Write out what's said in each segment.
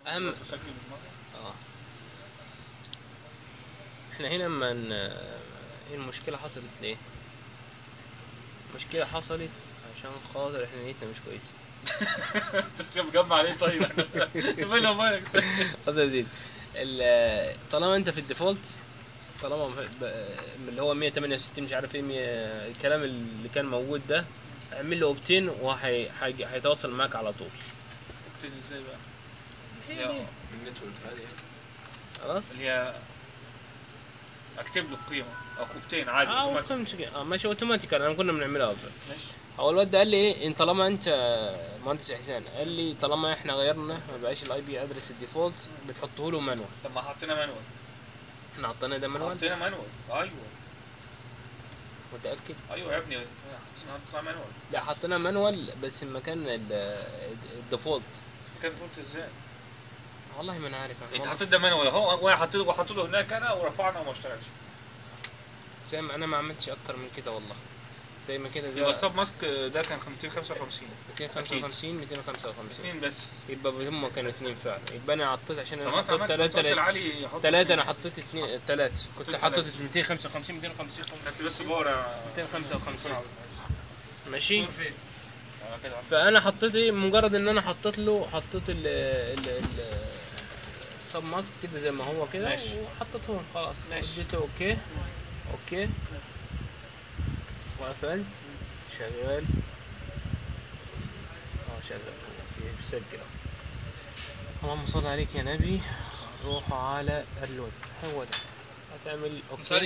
اهم تسجل بالمرة. اه احنا هنا لما ن- ايه المشكلة حصلت ليه؟ المشكلة حصلت عشان خاطر احنا نيتنا مش كويسة انت مجمع ليه طيب؟ تبين له مالك قصدي يا زيد ال- طالما انت في الديفولت طالما ب- من اللي هو 168 مش عارف ايه 100 الكلام اللي كان موجود ده اعمل له اوبتين وهيتواصل معاك على طول قلت ازاي بقى؟ هي يا- دي. النتورك هذه خلاص اللي هي اكتب له القيمه او كوبتين عادي اه اوتوماتيك اوتوماتيك اه ماشي اوتوماتيك انا كنا بنعملها اوتوماتيك ماشي هو الواد ده قال لي ايه ان طالما انت مهندس احسان قال لي طالما احنا غيرنا ما بقاش الاي بي ادرس الديفولت بتحطه له مانوال طب ما حطينا مانوال احنا حطينا ده مانوال حطينا مانوال ايوه متاكد ايوه يا ابني حطينا حطينا مانوال لا حطينا مانوال بس مكان ال- الديفولت كان فهمت ازاي؟ والله ما انا عارف أنا انت والله. حطيت ده مانوال اهو وانا حطيت وحطيت له هناك انا ورفعنا وما اشتغلش زي ما انا ما عملتش اكتر من كده والله زي ما كده يبقى ده السب ماسك ده كان 255 255 255 اثنين بس يبقى هم كانوا اثنين فعلا يبقى انا حطيت عشان طب انا ما انت حطيت عملت ثلاثة ثلاثة العالي يحط ثلاثة انا حطيت اثنين ثلاثة كنت حطيت حاطط ثلاثة. 255 250 انت بس باور 255 ماشي انا كده فانا حطيت ايه مجرد ان انا حطيت له حطيت ال ال ال السب ماسك كده زي ما هو كده ماشي. وحطيته هون خلاص ماشي. اديته اوكي اوكي وقفلت شغال اه شغال اوكي بسجل اللهم صل عليك يا نبي روح على اللود هو ده هتعمل اوكي سوري.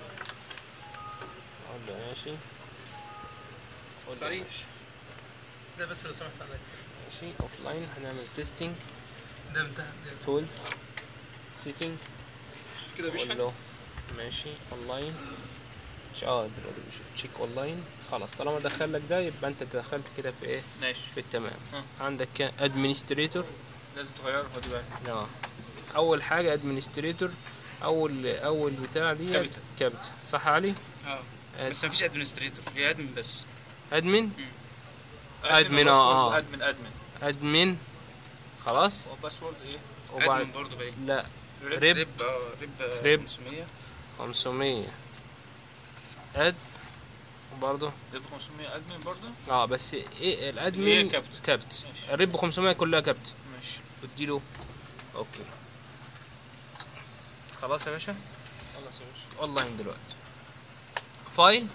اقول له ماشي قول له سوري. ماشي. ده بس لو سمحت عليك ماشي اوف لاين هنعمل تيستنج ده انتهى تولز سيتنج كده مفيش قول حاجه له ماشي اونلاين مش اه دلوقتي مش تشيك اونلاين خلاص طالما دخل لك ده يبقى انت دخلت كده في ايه ماشي في التمام ها. عندك ادمنستريتور لازم تغيره خدي بالك اه اول حاجه ادمنستريتور اول اول بتاع دي كابيتال. كابت صح يا علي اه أد- بس مفيش ادمنستريتور هي ادمن بس ادمن ادمن اه اه ادمن ادمن ادمن خلاص وباسورد ايه؟ وبعد ادمن برضه باين لا ريب ريب اه ريب ريب. 500 500 اد وبرضه ده ب 500 ادمن برضه اه بس ايه اللي هي الادمن كابت. كابت ماشي. الريب ب 500 كلها كابت ماشي اديله اوكي خلاص يا باشا خلاص يا باشا اونلاين دلوقتي فايل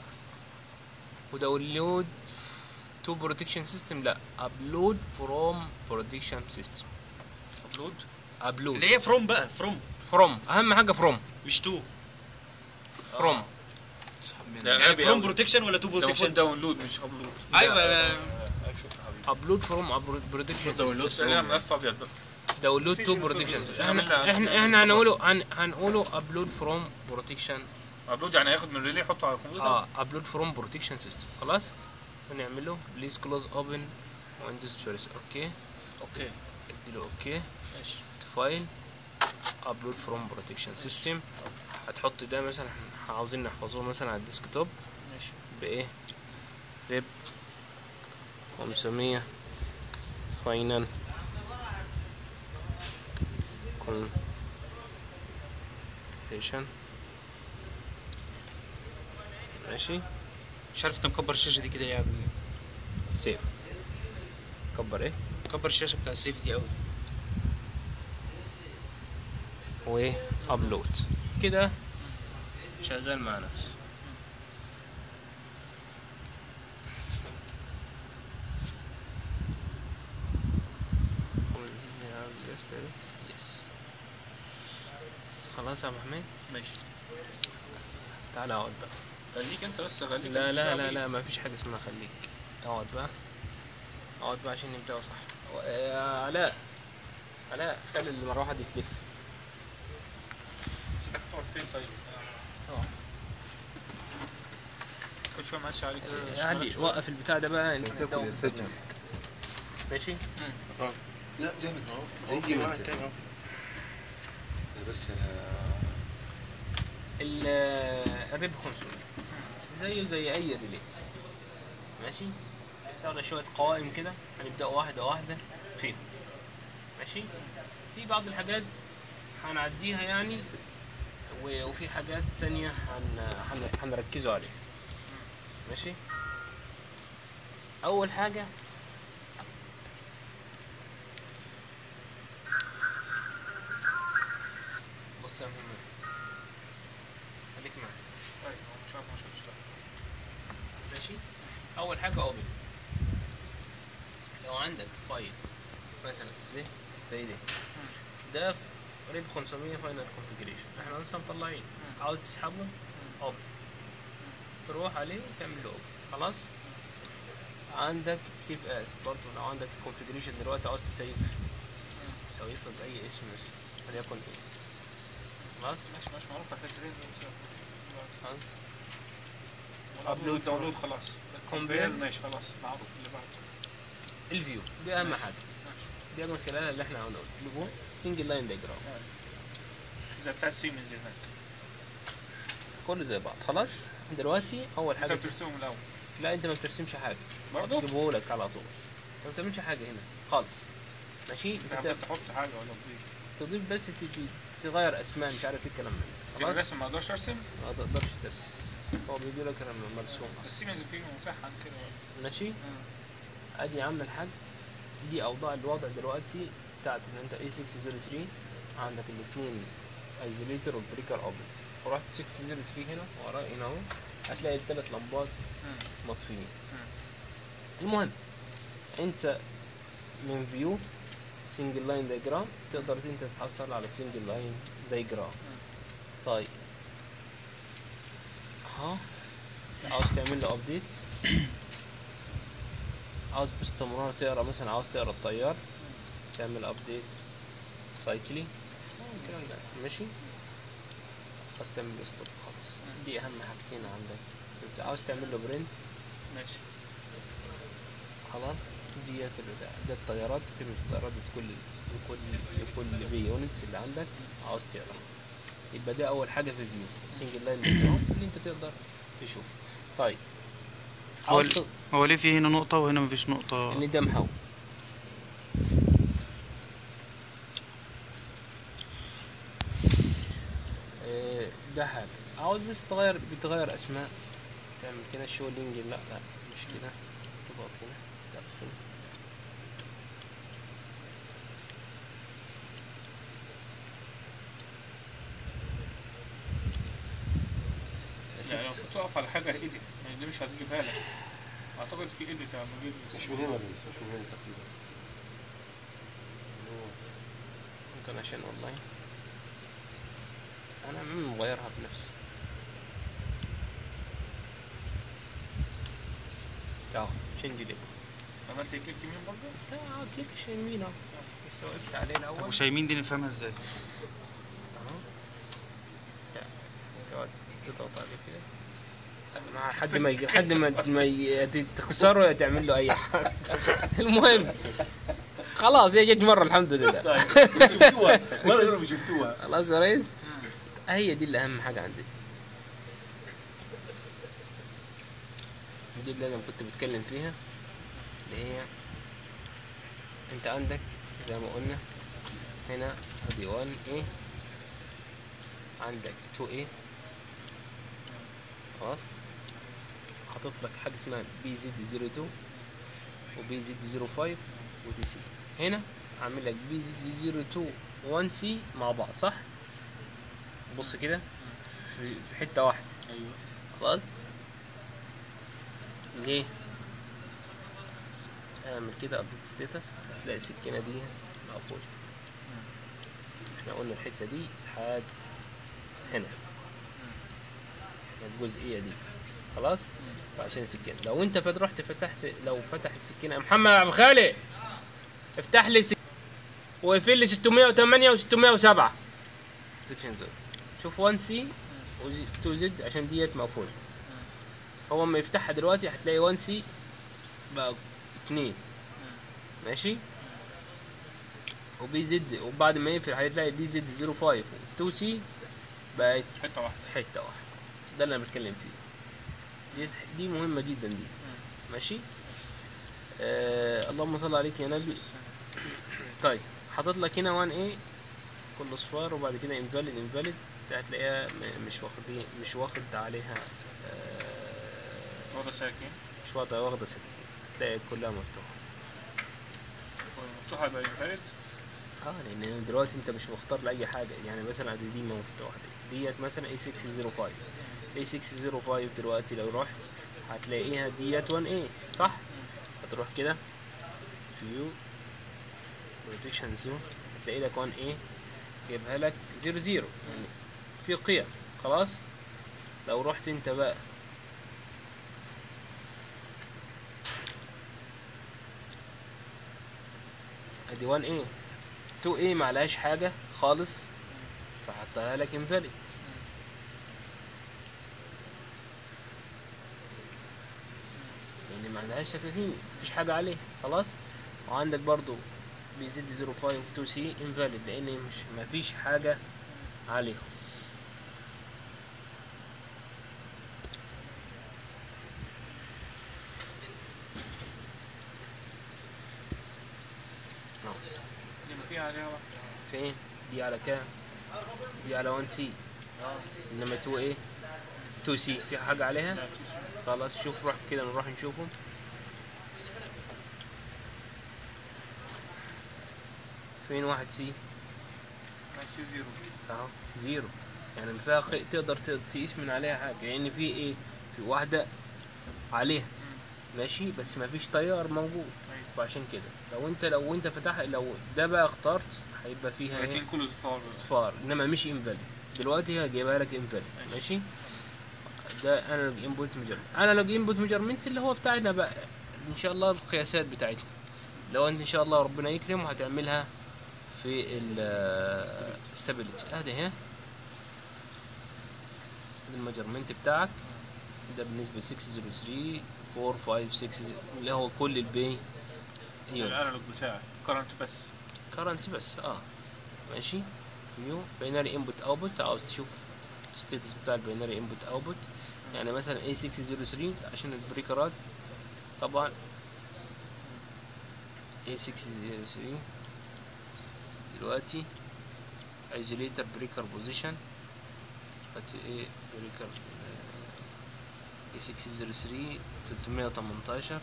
وداونلود تو بروتكشن سيستم لا ابلود فروم بروتكشن سيستم ابلود ابلود اللي هي فروم بقى فروم فروم اهم حاجه فروم مش تو فروم ده يعني غبي فروم أوي. بروتكشن ولا تو ده المفروض بروتكشن داونلود مش ابلود ايوه آه، شكرا حبيبي ابلود فروم بروتكشن داونلود سيستم خلينا ملف ابيض بقى داونلود مفيش تو المفروض بروتكشن مش احنا هنعملها عشان احنا احنا هنقوله هن- هنقوله ابلود فروم بروتكشن ابلود يعني هياخد من ريلي يحطه على الكمبيوتر اه ابلود فروم بروتكشن سيستم خلاص ونعمل له بليز كلوز اوبن ويندوز فيرست اوكي اوكي اديله اوكي ماشي فايل ابلود فروم بروتكشن سيستم هتحط ده مثلا احنا عاوزين نحفظه مثلا على الديسك توب ماشي بايه ريب 500 فاينل كونفيشن ماشي مش عارف انت مكبر الشاشه دي كده ليه يا عبد سيف كبر ايه مكبر الشاشه بتاع السيف دي قوي وايه ابلود كده شغال مع نفسه يس خلاص يا ابو حميد ماشي تعالى اقعد بقى خليك انت بس خليك لا انت لا لا شعبي. لا ما فيش حاجه اسمها خليك اقعد بقى اقعد بقى عشان نبدأ صح و- يا علاء علاء خلي المروحه دي تلف سيبك تقعد فين طيب اه كل شويه ماشي عليك كده يا شمالك علي شوية. وقف البتاع ده بقى انت تبدأ يسجل ماشي لا زي ما انت زي ما انت بس انا ال- الريب 500 زيه زي اي ريلي ماشي تاخد شويه قوائم كده هنبدا واحده واحده فيهم ماشي ماشي في بعض الحاجات هنعديها يعني و- وفي حاجات تانية هن... هن... هنركزوا عليها ماشي اول حاجة بص يا محمد خليك معايا طيب هو مش عارف ما شفتش لا. ماشي اول حاجه اوبن لو عندك فايل مثلا زي زي ده ده في ريب 500 فاينل كونفيجريشن احنا لسه مطلعين عاوز تسحبه اوبن تروح عليه وتعمل له اوبن خلاص عندك سيف اس برضه لو عندك كونفيجريشن دلوقتي عاوز تسيف سويف له باي اسم بس وليكن ايه خلاص ماشي ماشي معروف الحته دي خلاص ابلود Upload داونلود خلاص كومبير ماشي خلاص معروف اللي بعده الفيو دي اهم حاجه ماشي دي من خلالها اللي احنا هنقول اللي هو سنجل لاين ديجرام زي بتاع السيمنز هناك كله زي بعض خلاص دلوقتي اول انت حاجه بترسمهم الاول لا انت ما بترسمش حاجه برضه جيبه لك على طول انت ما بتعملش حاجه هنا خالص ماشي انت انت عمال تحط حاجه ولا تضيف تضيف بس تدي تغير اسماء مش عارف ايه الكلام من ده يعني خلاص الرسم ما اقدرش ارسم ما تقدرش ترسم هو بيدي لك مرسوم اصلا السيمنز فيه متاح عن كده ماشي مم. ادي يا عم الحاج دي اوضاع الوضع دلوقتي بتاعت ان انت اي 603 عندك الاثنين ايزوليتر والبريكر اوبن ورحت 603 هنا وراه هنا اهو هتلاقي الثلاث لمبات مم. مطفيين مم. المهم انت من فيو سنجل لاين دايجرام تقدر انت تحصل على سنجل لاين دايجرام طيب ها عاوز تعمل له ابديت عاوز باستمرار تقرا مثلا عاوز تقرا التيار تعمل ابديت سايكلي الكلام ده ماشي عاوز تعمل ستوب خالص دي اهم حاجتين عندك انت عاوز تعمل له برنت ماشي خلاص ديت البتاع ده الطيارات كلمة الطيارات بتكون لكل لكل بي يونتس اللي عندك عاوز تقرا يبقى ده أول حاجة في فيو سنجل لاين ديجرام اللي أنت تقدر تشوف طيب هو عاوز ال- ت- هو ليه في هنا نقطة وهنا مفيش نقطة إن ده محول إيه، ده حاجة عاوز بس تغير بتغير أسماء تعمل كده شو لينج لا لا مش كده تضغط هنا تقفل يا يعني لو ست. تقف على حاجه ايديت يعني دي مش هتجيبها لك اعتقد في ايديت يا مدير مش من هنا بس مش من هنا تقريبا اللي هو ممكن عشان اونلاين انا مم مغيرها بنفسي اهو تشينج ليبل عملت كليك يمين برضه لا اه كليك عشان يمين اهو بس وقفت عليه الاول ابو شايمين دي نفهمها ازاي اهو لا تقعد تضغط عليه كده مع حد ما يجي لحد ما ما ي- تخسره يا تعمل له اي حاجه المهم خلاص هي جت مره الحمد لله طيب شفتوها مرة غير شفتوها خلاص يا ريس هي دي اللي اهم حاجه عندي دي اللي انا كنت بتكلم فيها اللي هي انت عندك زي ما قلنا هنا ادي 1 a عندك 2 a خلاص حاطط لك حاجه اسمها بي زد 02 وبي زد 05 وتي سي هنا عامل لك بي زد 02 1 سي مع بعض صح بص كده في في حته واحده ايوه خلاص ليه اعمل كده ابديت ستاتس هتلاقي السكينه دي مقفوله احنا قلنا الحته دي لحد هنا الجزئيه دي خلاص وعشان السكينه لو انت فت رحت فتحت لو فتح السكينه يا محمد يا ابو خالد افتح لي سك... واقفل لي 608 و 607 سكشن زون شوف 1 سي و 2 زد عشان ديت مقفوله هو اما يفتحها دلوقتي هتلاقي 1 سي بقى 2 ماشي وبي زد وبعد ما يقفل هتلاقي بي زد 05 و 2 سي بقت حته واحده حته واحده ده اللي انا بتكلم فيه دي دي مهمه جدا دي ماشي آه اللهم صل عليك يا نبي طيب حاطط لك هنا 1 a كل اصفار وبعد كده انفاليد انفاليد هتلاقيها م- مش واخدين مش واخد عليها آه، وضع ساكن مش واخدة واخدة سكة تلاقي كلها مفتوحة مفتوحة يبقى انفاليد اه لان دلوقتي انت مش مختار لاي حاجة يعني مثلا دي دي مفتوحة دي ديت مثلا A605 A605 دلوقتي لو رحت هتلاقيها ديت 1A صح؟ هتروح كده فيو روتيشن زون هتلاقي لك 1A جايبها لك 0 0 يعني في قيم خلاص لو رحت انت بقى ادي 1A 2A معلهاش حاجة خالص فحطها لك invalid يعني ما عندهاش تكليفين مفيش حاجة عليه خلاص وعندك برضو بي زد 05 2 سي invalid لان مش مفيش حاجة عليهم يبقى فيها عليها واحدة فين دي على كام دي على 1 سي انما 2 ايه 2 سي في حاجة عليها لا توصل. خلاص شوف روح كده نروح نشوفهم فين واحد سي لا، سي زيرو اهو زيرو يعني اللي فيها خي... تقدر ت- تقيس من عليها حاجة لأن في ايه في واحدة عليها ماشي بس ما فيش تيار موجود أيوة. فعشان كده لو انت لو انت فتح لو ده بقى اخترت هيبقى فيها ايه لكن كله زفار اصفار انما مش انفاليد دلوقتي هي جايبها لك انفاليد ماشي. ماشي ده انالوج انبوت ميجرمنت انالوج انبوت ميجرمنت اللي هو بتاعنا بقى ان شاء الله القياسات بتاعتنا لو انت ان شاء الله ربنا يكرم هتعملها في ال stability ادي هنا الميجرمنت بتاعك ده بالنسبه ل 603 4 5 6 اللي هو كل البي يونت الانالوج بتاعي كرنت بس كرنت بس اه ماشي فيو بيناري انبوت اوتبوت عاوز تشوف الستاتس بتاع البيناري انبوت اوتبوت يعني مثلا A603 عشان البريكرات طبعا A603 دلوقتي ايزوليتر بريكر بوزيشن دلوقتي ايه بريكر A603 318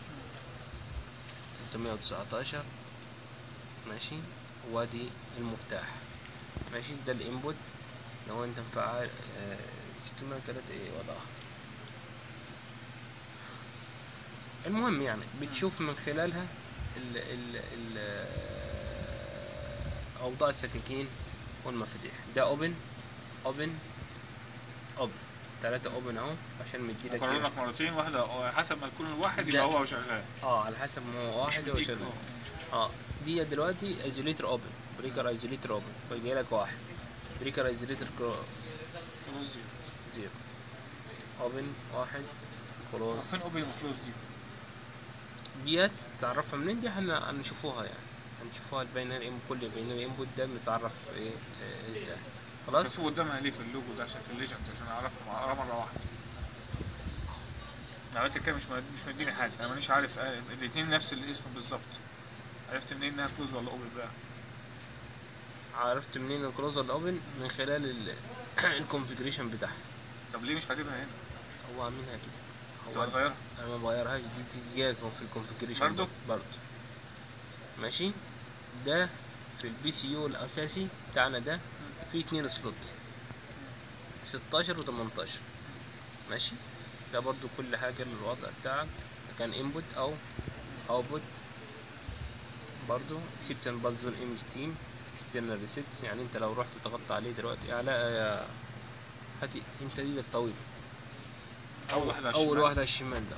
319 ماشي وادي المفتاح ماشي ده الانبوت لو انت مفعل آه، 603 ايه وضعها المهم يعني بتشوف من خلالها ال ال ال آه، اوضاع السكاكين والمفاتيح ده اوبن اوبن اوبن ثلاثة اوبن اهو عشان مديلك قرر لك مرتين واحدة حسب ما يكون الواحد لا. يبقى هو شغال اه على حسب ما هو مش واحد هو مديك- شغال اه دي دلوقتي ايزوليتر اوبن بريكر ايزوليتر اوبن فجاي لك واحد بريكر ايزوليتر خلاص دي. زيرو اوبن واحد كلوز طب فين اوبن وكلوز دي؟ ديت تعرفها منين دي احنا هنشوفوها يعني هنشوفوها البينري ام كل البينري انبوت ده متعرف ايه آه، ازاي خلاص مكتوب قدامها ليه في اللوجو ده عشان في الليجند عشان اعرفها اقرا مره واحده عملت كده مش مد- مش مديني حاجه انا مانيش عارف آه، الاتنين نفس الاسم بالظبط عرفت منين انها كلوز ولا اوبن بقى عرفت منين الكلوز ولا اوبن من خلال الكونفيجريشن بتاعها طب ليه مش كاتبها هنا؟ هو عاملها كده طب هو هتغيرها انا ما بغيرهاش دي دي جايه في الكونفيجريشن برضو؟ برضه ماشي ده في البي سي يو الاساسي بتاعنا ده فيه اتنين سلوت 16 و 18 ماشي ده برضو كل حاجة للوضع بتاعك كان انبوت او اوتبوت برضو اكسبتن بازون ايمج تيم اكسترنال ريسيت يعني انت لو رحت ضغطت عليه دلوقتي علاء يا هاتي انت ايدك طويلة اول واحده على اول الشمال. واحد على الشمال ده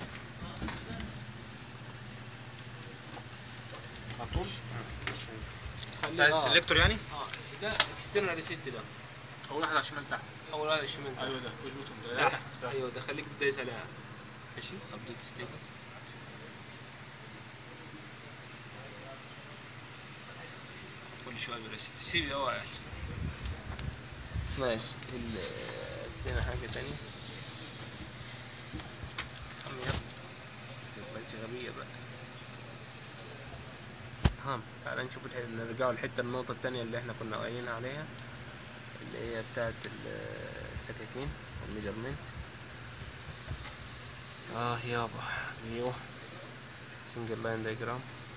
على طول بتاع السلكتور يعني اه ده اكسترنال ريسيت ده اول واحد على الشمال تحت اول واحد على الشمال ده ايوه ده اظبطهم ده ده تحت ده ايوه ده خليك دايس عليها ماشي ابديت ستيتس كل شويه بريست سيب ده واعي ماشي ال فينا حاجه تانية عم يلا متبقاش غبية بقى هام تعال نشوف الح... نرجعوا الحته النقطه الثانيه اللي احنا كنا قايلين عليها اللي هي بتاعه ال- السكاكين والميجرمنت اه يابا فيو سنجل لاين دايجرام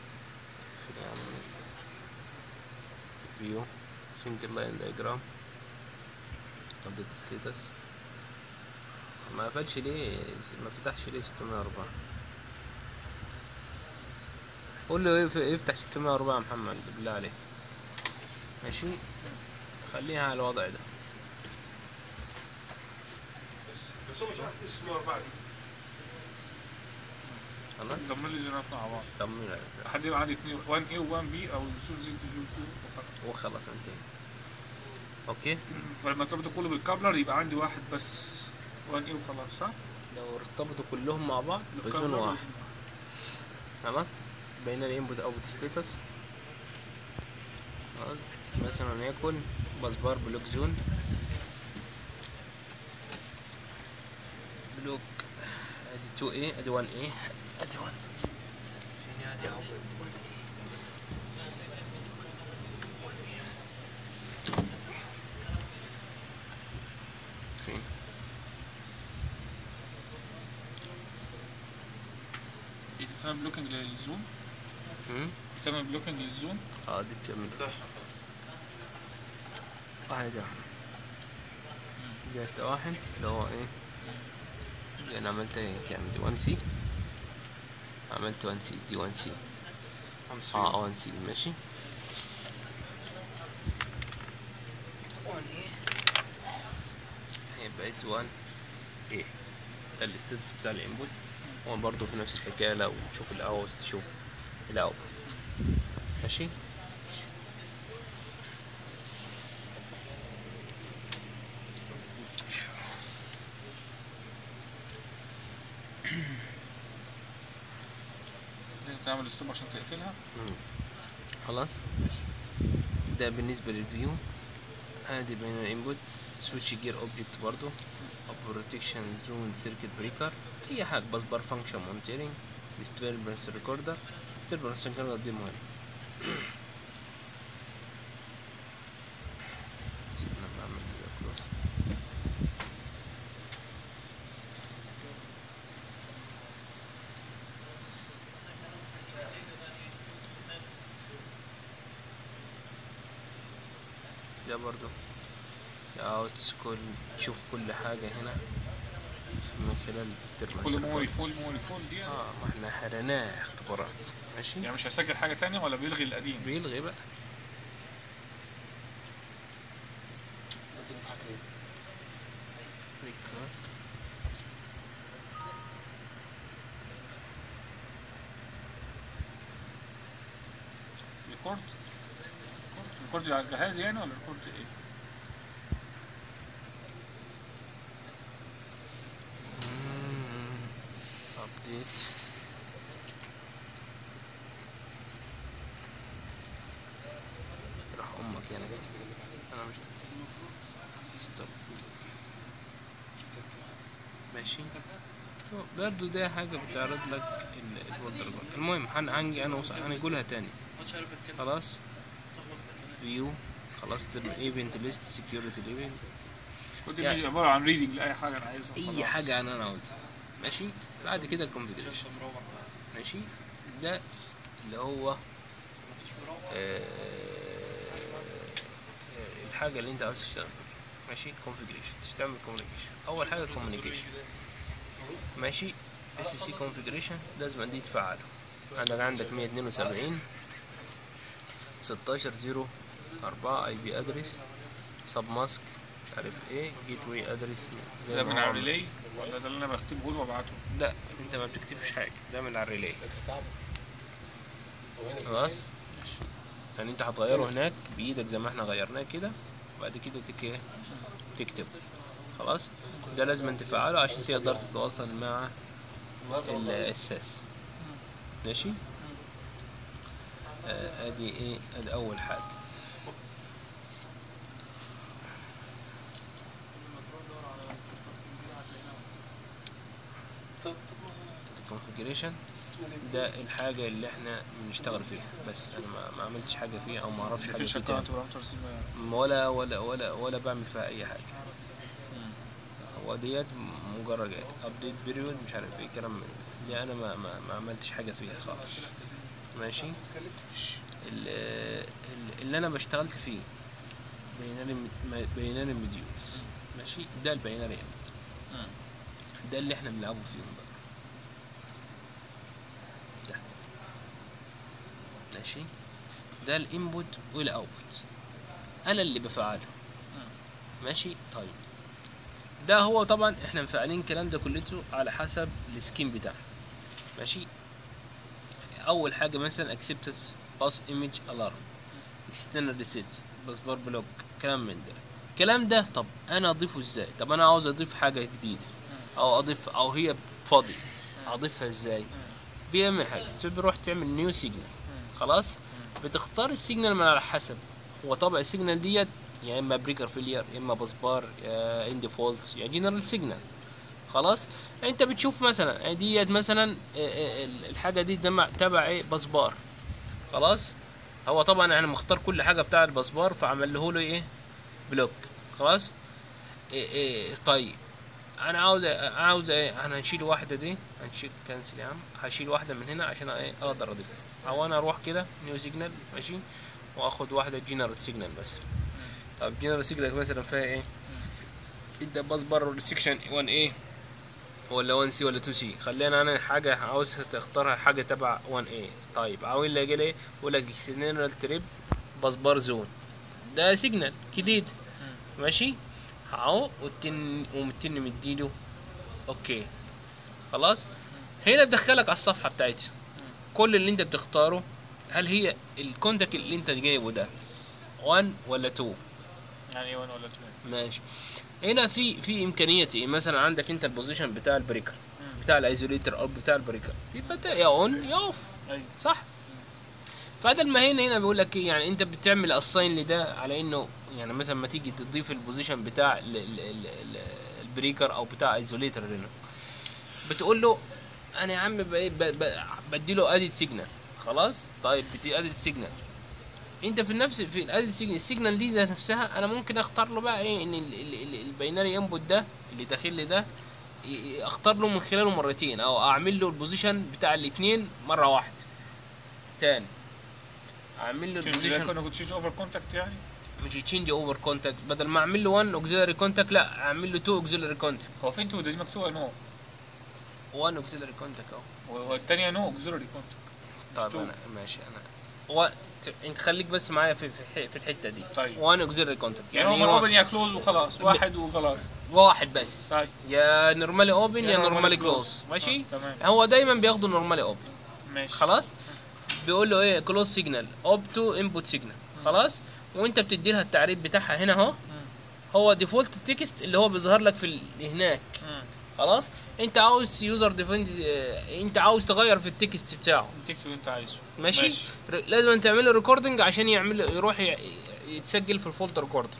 فيو سنجل لاين دايجرام ابديت ستيتس ما قفلش ليه ما فتحش ليه 604 قول له يف- يفتح 604 يا محمد بالله عليك ماشي خليها على الوضع ده بس بس هو مش عارف ايش اسمه اربعه دي خلاص ضمن لي زينات مع بعض طمني على الأجزاء. لحد يبقى عندي اثنين 1 A و 1 B او زون زد زون 2 فقط وخلاص انتهي اوكي فلما تربط كله بالكابلر يبقى عندي واحد بس 1 A وخلاص صح؟ لو ارتبطوا كلهم مع بعض بزون بالكابلر واحد وزون خلاص بين الانبوت اوتبوت ستيتس خلاص مثلا يكن بسبار بلوك زون بلوك ادي 2 a ادي 1 a ادي 1 فين ادي اهو فين دي بتعمل بلوكينج للزون هم؟ بتعمل بلوكينج للزون اه دي بتعمل واحد ده جات لواحد اللي هو ايه دي انا عملت ايه كان دي 1 سي عملت 1 سي دي 1 سي اه 1 سي ماشي هي بقت 1 ايه ده الاستاتس بتاع الانبوت هو برضه في نفس الحكايه لو تشوف الاوس تشوف الاوت ماشي تعمل ستوب عشان تقفلها مم. خلاص ده بالنسبة للفيو ادي بين الانبوت سويتش جير اوبجكت برضو بروتكشن زون سيركت بريكر اي حاجة بس بار فانكشن مونتيرنج disturbance ريكوردر disturbance ريكوردر دي مهم استنى بعمل كده close. ده برضو اوت كل تشوف كل حاجة هنا من خلال disturbance فول موري recorders. فول موري فول دي اه ما احنا حرناه اختبارات ماشي يعني مش هسجل حاجة تانية ولا بيلغي القديم بيلغي بقى ريكورد ريكورد ريكورد على الجهاز يعني ولا ريكورد ايه؟ ابديت راح امك يعني انا مش ستوب ماشي تو- برضو ده حاجة بتعرض لك ال- الفولدر جول. المهم هن- هنجي انا وص- هنقولها تاني خلاص فيو خلاص ايفنت ليست سكيورتي ايفنت ودي يعني- مش عبارة عن ريدنج لأي حاجة أنا عايزها اي وخلاص. حاجه انا انا عاوزها ماشي بعد كده الكونفيجريشن ماشي ده اللي هو آه، آه، الحاجه اللي انت عاوز تشتغل فيها ماشي كونفيجريشن تستعمل كوميونيكيشن اول حاجه كوميونيكيشن ماشي اس سي كونفيجريشن لازم دي تفعله عندك عندك 172 16 0 4 اي بي ادرس سب ماسك مش عارف ايه جيت واي ادرس زي ده ما من هو على عامل. الريلي ولا ده اللي أنا بكتبه له وأبعته؟ لا انت ما بتكتبش حاجه ده من على الريلي خلاص يعني انت هتغيره هناك بايدك زي ما احنا غيرناه كده وبعد كده تك تكتب خلاص ده لازم تفعله عشان تقدر تتواصل مع ال- الساس ماشي آه، ادي ايه ادي اول حاجه ادي كونفجريشن ده الحاجه اللي احنا بنشتغل فيها بس انا ما, ما عملتش حاجه فيها او ما اعرفش حاجه الفيشر فيها تاني. كارنت بارامترز ولا ولا ولا ولا بعمل فيها اي حاجه هو ديت مجرد ابديت بيريود مش عارف ايه كلام من ده دي انا ما, ما, ما عملتش حاجه فيها خالص ماشي ال- ال- اللي انا بشتغلت فيه بيناري بيناري مديولز ماشي ده البيناري مم. ده اللي احنا بنلعبه فيهم بقى ده ماشي ده الانبوت والاوتبوت انا اللي بفعله ماشي طيب ده هو طبعا احنا مفعلين الكلام ده كلته على حسب السكيم بتاعه ماشي اول حاجه مثلا acceptance باس ايمج الارم external reset بس بار بلوك كلام من ده الكلام ده طب انا اضيفه ازاي طب انا عاوز اضيف حاجه جديده او اضيف او هي فاضي اضيفها ازاي بيعمل حاجه بتروح تعمل نيو سيجنال خلاص بتختار السيجنال من على حسب هو طبع السيجنال ديت يا اما بريكر فيلير يا اما بسبار يا ان ديفولت يا جنرال سيجنال خلاص انت بتشوف مثلا يعني ديت مثلا اه، اه، ال- الحاجه دي تبع تبع ايه بسبار خلاص هو طبعا انا مختار كل حاجه بتاع البسبار فعمل له له ايه بلوك خلاص إيه إيه طيب انا عاوز عاوز ايه انا هنشيل واحده دي هنشيل كنسل يا عم هشيل واحده من هنا عشان ايه اقدر اضيفها او انا اروح كده نيو سيجنال ماشي واخد واحده جنرال سيجنال مثلا طب جنرال سيجنال مثلا فيها ايه انت بس بره سيكشن 1 a ولا 1 سي ولا 2 سي خلينا انا حاجه عاوز تختارها حاجه تبع 1 a طيب عاوز اللي يجي لي يقول لك جنرال تريب بس بار زون ده سيجنال جديد ماشي اهو والتن والتن مديله اوكي خلاص هنا بدخلك على الصفحه بتاعتها كل اللي انت بتختاره هل هي الكونتاكت اللي انت جايبه ده 1 ولا 2 يعني ايه 1 ولا 2 ماشي هنا في في امكانيه ايه مثلا عندك انت البوزيشن بتاع البريكر بتاع الايزوليتر او بتاع البريكر يبقى ده يا اون يا اوف ايوه صح فبدل ما هنا هنا بيقول لك ايه يعني انت بتعمل اساين لده على انه يعني مثلا ما تيجي تضيف البوزيشن بتاع ال ال ال ال البريكر او بتاع ايزوليتر هنا بتقول له انا يا عم ب- ب- ب- بدي له اديت سيجنال خلاص طيب بدي اديت سيجنال انت في نفس في الاديت سيجنال السيجنال دي ذات نفسها انا ممكن اختار له بقى ايه ان ال- ال- ال- البيناري انبوت ده اللي داخل لي ده ي- ي- اختار له من خلاله مرتين او اعمل له البوزيشن بتاع الاثنين مره واحده تاني اعمل له تشينج البوزيشن كنا كنت تشينج اوفر كونتاكت يعني مش تشينج اوفر كونتاكت بدل ما اعمل له 1 اوكسيلري كونتاكت لا اعمل له 2 اوكسيلري كونتاكت هو فين تو ده دي مكتوبه نو 1 اوكسيلري كونتاكت اهو والثانيه نو اوكسيلري كونتاكت طيب two. انا ماشي انا و... انت خليك بس معايا في في, الح- في الحته دي طيب. 1 اوكسيلري كونتاكت يعني يعني هو هو اوبن يا كلوز وخلاص واحد وخلاص واحد بس طيب يا نورمالي اوبن يا يا normally نورمالي close. كلوز ماشي آه، تمام. هو دايما بياخدوا نورمالي اوبن ماشي خلاص بيقول له ايه كلوز سيجنال اوب تو انبوت سيجنال خلاص وانت بتدي لها التعريف بتاعها هنا اهو هو ديفولت تكست اللي هو بيظهر لك في ال- هناك مم. خلاص انت عاوز يوزر ديفايند انت عاوز تغير في التكست بتاعه تكتب اللي انت عايزه ماشي, ر- لازم تعمل له ريكوردنج عشان يعمل يروح ي- يتسجل في الفولت ريكوردر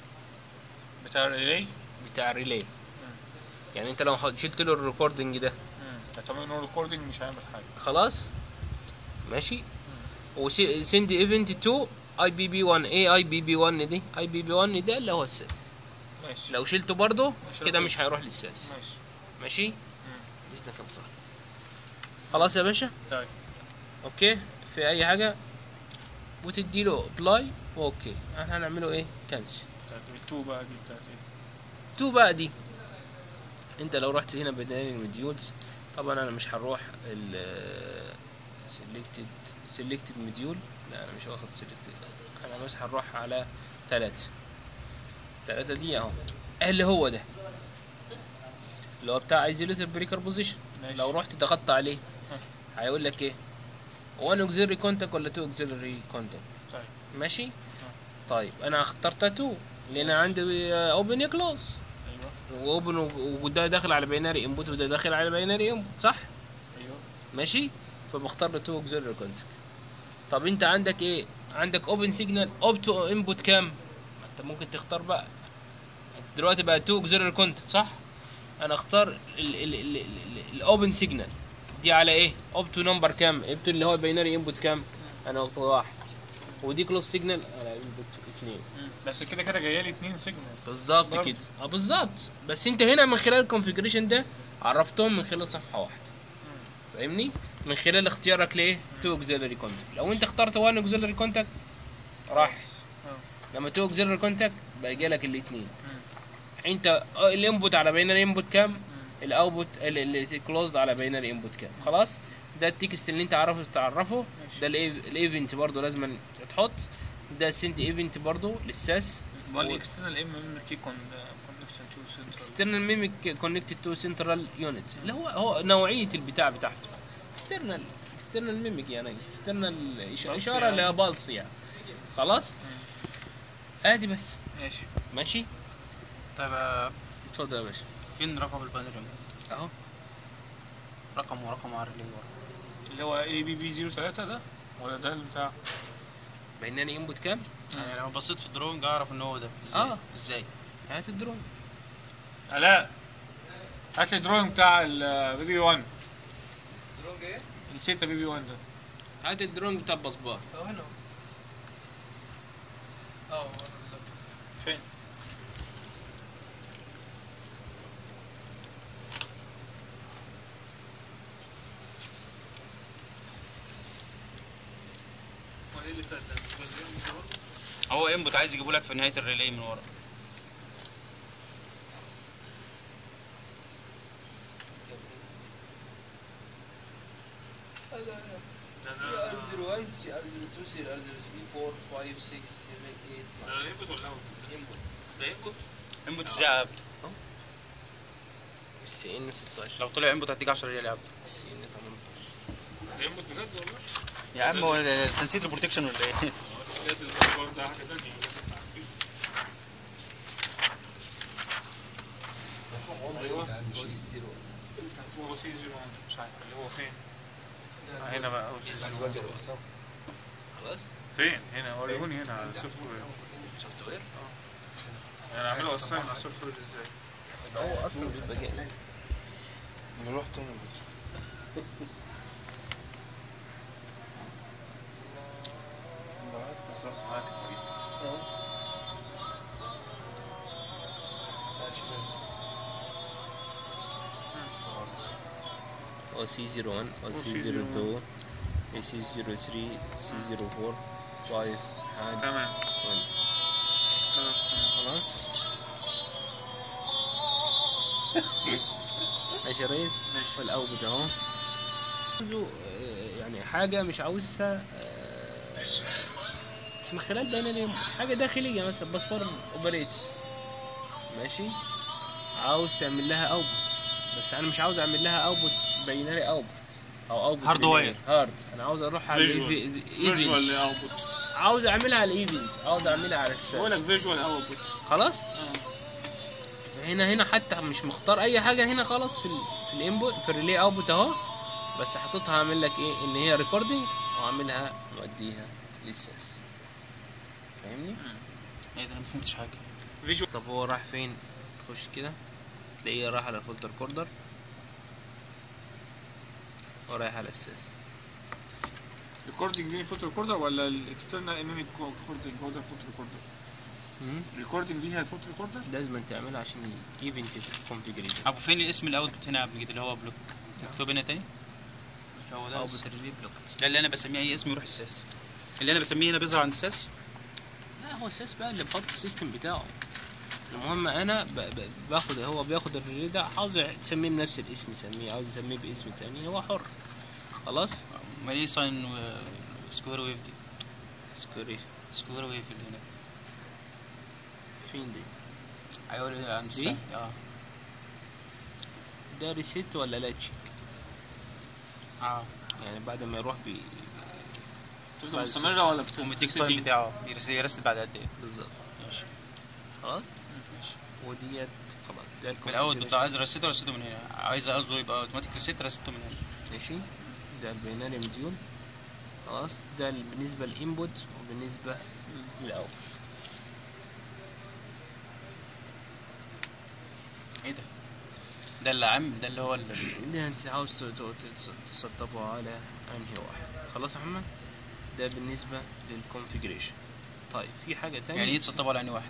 بتاع الريلي بتاع الريلي يعني انت لو خ- شلت له الريكوردنج ده طبعا انه ريكوردنج مش هيعمل حاجه خلاص ماشي وسند ايفنت تو اي بي بي 1 ايه اي بي بي 1 دي اي بي بي 1 ده اللي هو الساس ماشي لو شلته برضه مش كده هيروح. مش هيروح للساس ماشي ماشي دي كام صح خلاص يا باشا طيب اوكي في اي حاجه وتدي له بلاي اوكي احنا هنعمله ايه كنسل بتاعت التو بقى دي بتاعت ايه تو بقى دي انت لو رحت هنا بدل المديولز طبعا انا مش هروح ال سيلكتد سيلكتد مديول لا انا مش واخد سيلكتد انا بس هنروح على تلاتة تلاتة دي اهو اللي هو ده اللي هو بتاع ايزوليتر بريكر بوزيشن ماشي. لو رحت ضغطت عليه هيقول لك ايه 1 اوكسيلري كونتاكت ولا 2 اوكسيلري كونتاكت طيب ماشي طيب انا اخترت 2 لان عندي اوبن يا كلوز ايوه واوبن وده داخل على بيناري انبوت وده داخل على بيناري انبوت صح ايوه ماشي فبختار له 2 اوكسيلري كونتاكت طب انت عندك ايه عندك اوبن سيجنال اوب تو انبوت كام انت ممكن تختار بقى دلوقتي بقى 2 اوكسيلري كونتاكت صح انا اختار الاوبن سيجنال دي على ايه اوب تو نمبر كام اوب تو اللي هو باينري انبوت كام انا قلت واحد ودي كلوز سيجنال على انبوت اثنين بس كده كده جايه لي اتنين سيجنال بالظبط برضه. كده اه بالظبط بس انت هنا من خلال الكونفيجريشن ده عرفتهم من خلال صفحه واحده فاهمني من خلال اختيارك لايه تو اوكسيلري كونتاكت لو انت اخترت وان اوكسيلري كونتاكت راح لما تو اوكسيلري كونتاكت بقى جالك الاثنين انت اه الانبوت على باينري انبوت كام الاوتبوت الكلوزد على باينري انبوت كام خلاص ده التكست اللي انت عارفه تعرفه ده الايفنت برضه لازم تحط ده السنت ايفنت برضه للساس امال الاكسترنال ام ام كي كونكشن تو سنترال اكسترنال ميميك كونكتد تو سنترال يونت اللي هو هو نوعيه البتاع بتاعته اكسترنال اكسترنال ميميك يعني اكسترنال اشاره يعني. لبالس يعني خلاص ادي بس ماشي ماشي طيب آه، اتفضل يا باشا فين رقم البانر اهو رقم ورقم عار اللي ورا اللي هو اي بي بي 03 ده ولا ده بتاع بيناني انبوت كام يعني لو بصيت في الدرونج اعرف ان هو ده ازاي آه. ازاي هات الدرون علاء هات لي الدروينج بتاع البي بي 1 دروج ايه؟ نسيت بي بي 1 ده هات الدرون بتاع بصبار اه هنا اه ورا فين؟ هو ايه اللي فات ده؟ جزئين من دول؟ هو انبوت عايز يجيبه لك في نهايه الريلي من ورا سي ار 01 سي ار 02 سي ار 03 4 5 6 7 8 ده انبوت ولا اوت؟ انبوت ده انبوت انبوت ازاي يا عبد السي ان 16 لو طلع انبوت هديك 10 ريال يا عبد السي ان 18 ده انبوت بجد والله؟ يا عم هو انت نسيت البروتكشن ولا ايه؟ الجهاز الباسبور ده حاجه ثانيه ايوه هو سي 01 مش عارف اللي هو فين؟ هنا بقى هو سي 01. خلاص فين؟ هنا وريهوني هنا على السوفت وير سوفت وير انا اعمله اصلا على السوفت وير ازاي؟ هو اصلا بيبقى جاي نروح تاني او سي 01 او أو سي C 02 اي سي 03 سي 04 5 حاجة تمام 1 خلاص خلاص ماشي يا ريس ماشي. والاوبت اهو عاوزه، آه، يعني حاجة مش عاوزها آه، مش من خلال بيانات حاجة داخلية مثلا باسبور اوبريتد ماشي عاوز تعمل لها اوتبوت بس انا مش عاوز اعمل لها اوتبوت بيناري اوتبوت او اوتبوت Hardwire. هارد انا عاوز اروح على Visual. فيجوال الايفنت اوتبوت عاوز اعملها على الايفنت عاوز اعملها على بقول لك الساس فيجوال اوتبوت خلاص هنا هنا حتى مش مختار اي حاجه هنا خلاص في ال في الانبوت في الريلي اوتبوت اهو بس حاططها عامل لك ايه ان هي ريكوردنج وعاملها موديها للساس فاهمني ايه ده انا ما فهمتش حاجه فيجوال طب هو راح فين تخش كده تلاقيه راح على الفولتر كوردر ورايح على الساس ريكوردنج دي فوتو ريكوردر ولا الاكسترنال امامي ريكوردنج هو ده الفوتو ريكوردر الريكوردنج دي هي الفوتو ريكوردر لازم تعملها عشان الايفنت كونفيجريشن ابو فين الاسم الاوتبوت هنا يا عبد الجليل اللي هو بلوك مكتوب هنا تاني مش هو ده او بس. بتربيه بلوك ده اللي انا بسميه اي اسم يروح الساس اللي انا بسميه هنا بيظهر عند الساس لا هو الساس بقى اللي بحط السيستم بتاعه المهم انا ب... ب... باخد هو بياخد الريلي ده عاوز تسميه بنفس الاسم يسميه عاوز يسميه باسم تاني هو حر خلاص ما ايه ساين و- سكوير ويف دي سكوري سكوير ويف اللي هنا فين دي ايوه عند دي؟ الساس اه ده ريسيت ولا لاتش اه يعني بعد ما يروح بي بتفضل مستمرة ولا بتقوم ومديك التايم بتاعه يرس- يرست بعد قد ايه بالظبط ماشي خلاص وديت خلاص ده من الاول بتاع عايز رسيته رسيته من هنا عايز قصده يبقى اوتوماتيك ريسيت رسيته من هنا ماشي ده البيناري مديول خلاص ده ال- بالنسبة للانبوت وبالنسبة للاوت ايه ده ده اللي عام ده اللي هو ال- ده انت عاوز ت- ت- ت- تسطبه على انهي واحد خلاص يا محمد ده بالنسبة للكونفيجريشن طيب في حاجة تانية يعني ايه تسطبوا على انهي واحد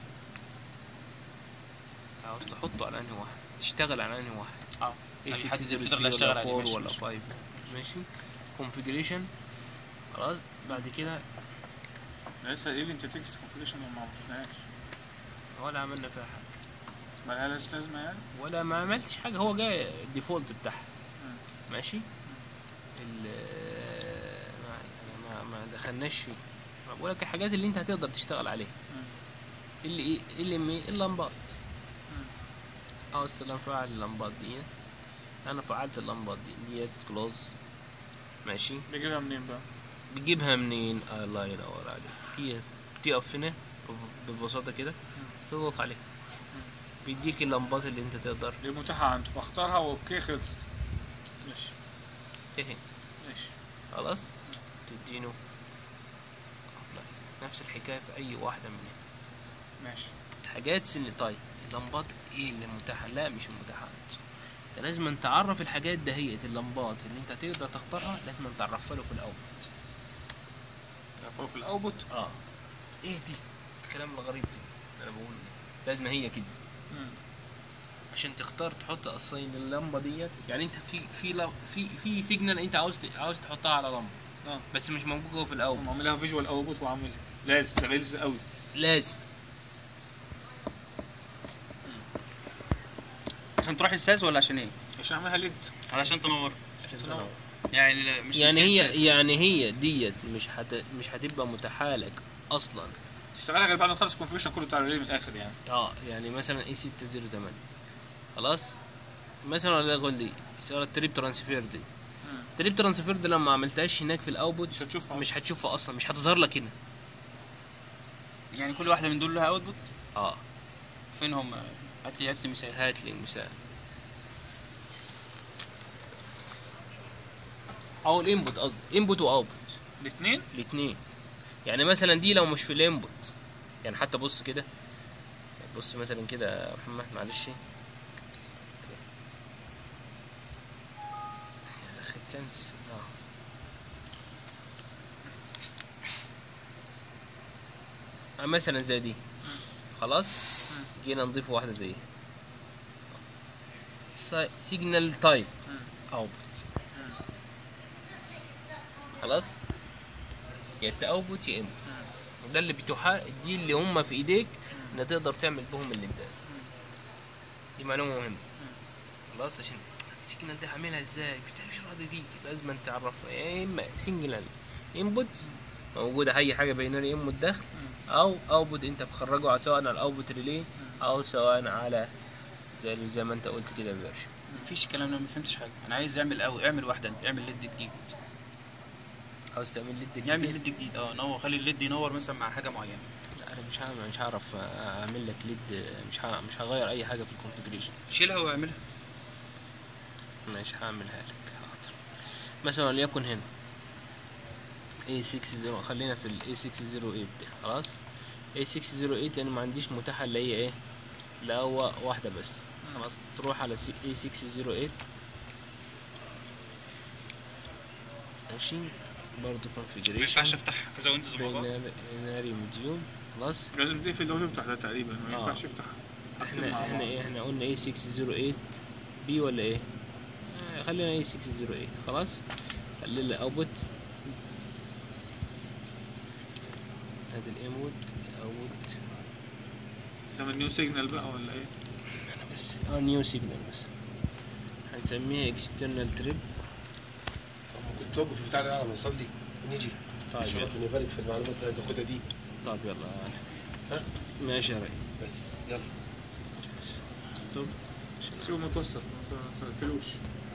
عاوز تحطه على انهي واحد تشتغل على انهي واحد اه اي الحد 6 الفطر اللي هشتغل عليه 4 ماشي، ولا ماشي. 5 ماشي كونفيجريشن خلاص بعد كده لسه ايفنت تكست كونفيجريشن ما عرفناش ولا عملنا فيها حاجة ما لهاش لازمه يعني ولا ما عملتش حاجة هو جاي الديفولت بتاعها مم. ماشي ال ما, ما, ما دخلناش فيه أنا بقول لك الحاجات اللي انت هتقدر تشتغل عليها مم. اللي ايه اللي مي اللمبات مم. عاوز تفعل اللمبات دي انا فعلت اللمبات دي ديت كلوز ماشي بيجيبها منين بقى؟ بتجيبها منين آه الله ينور عليك دي تقف هنا ببساطة كده تضغط عليها بيديك اللمبات اللي انت تقدر دي متاحه عنده بختارها واوكي خلصت ماشي تهي ماشي خلاص تدينه apply. نفس الحكاية في أي واحدة منهم ماشي حاجات سن طيب اللمبات ايه اللي متاحة لا مش متاحة انت لازم تعرف الحاجات دهيت اللمبات اللي انت تقدر تختارها لازم تعرفها له في الأول فوق في الاوتبوت اه ايه دي الكلام الغريب دي انا بقول لازم هي كده مم. عشان تختار تحط اصين اللمبه ديت يعني انت في في لم- في في سيجنال انت عاوز ت- عاوز تحطها على لمبه اه بس مش موجود جوه في الاول هم عاملها فيجوال اوتبوت وعاملها لازم ده غلس قوي لازم عشان تروح للساس ولا عشان ايه؟ عشان اعملها ليد علشان تنور عشان تنور. تنور. يعني لا، مش يعني مش هي للساس. يعني هي ديت مش هت مش هتبقى متاحه لك اصلا تشتغلها غير بعد ما تخلص الكونفيجريشن كله بتاع الريلي من الاخر يعني اه يعني مثلا اي 608 خلاص مثلا ولا اقول لي صار التريب ترانسفير دي مم. التريب ترانسفير دي لو ما عملتهاش هناك في الاوتبوت مش هتشوفها مش هتشوفها اصلا مش هتظهر لك هنا يعني كل واحده من دول لها اوتبوت اه فين هم؟ هات لي هات لي مثال هات لي مثال او الانبوت قصدي انبوت واوتبوت الاثنين الاثنين يعني مثلا دي لو مش في الانبوت يعني حتى بص كده بص مثلا كده يا محمد معلش يا اخي كنس اه آه، مثلا زي دي خلاص جينا نضيف واحده زي سيجنال تايب اوتبوت خلاص يا اوتبوت يا انبوت وده اللي بتوحى دي اللي هم في ايديك ان تقدر تعمل بهم اللي ده دي معلومه مهمه خلاص عشان السيجنال دي هعملها ازاي مش راضي دي لازم أن تعرفها يا اما سيجنال انبوت موجوده اي حاجه بيناري انبوت داخل او اوتبوت انت بتخرجه على سواء على الاوتبوت ريلي او سواء على زي زي ما انت قلت كده فيرجن مفيش الكلام ده ما فهمتش حاجه انا عايز اعمل أو اعمل واحده انت اعمل ليد جديد عاوز تعمل ليد نعمل جديد؟ ليد جديد اه نور خلي الليد ينور مثلا مع حاجه معينه انا مش هعمل مش هعرف اعمل لك ليد مش ه- مش هغير اي حاجه في الكونفجريشن شيلها واعملها مش هعملها لك حاضر مثلا وليكن هنا A60 خلينا في ال A608 ده خلاص A608 انا ما عنديش متاحة اللي هي ايه لا هو واحدة بس خلاص تروح على سي- A608 ماشي برضه ما ينفعش configuration افتح كذا ويندوز مع بعض بيناري موديول خلاص لازم تقفل ده وتفتح ده تقريبا ما آه. ينفعش يفتح حاجتين مع احنا احنا بعض. ايه احنا قلنا ايه 608 بي ولا ايه آه، خلينا ايه 608 خلاص خلي لي اوتبوت هذا الانبوت اوتبوت ده من نيو سيجنال بقى ولا ايه؟ انا بس اه نيو سيجنال بس هنسميها اكسترنال تريب طب ممكن توقف بتاع ده على ما نصلي ونيجي طيب عشان يلا ربنا يبارك في المعلومات اللي هتاخدها دي طيب يلا ها؟ ماشي يا رأي بس يلا ستوب سيبه متوسط ما تقفلوش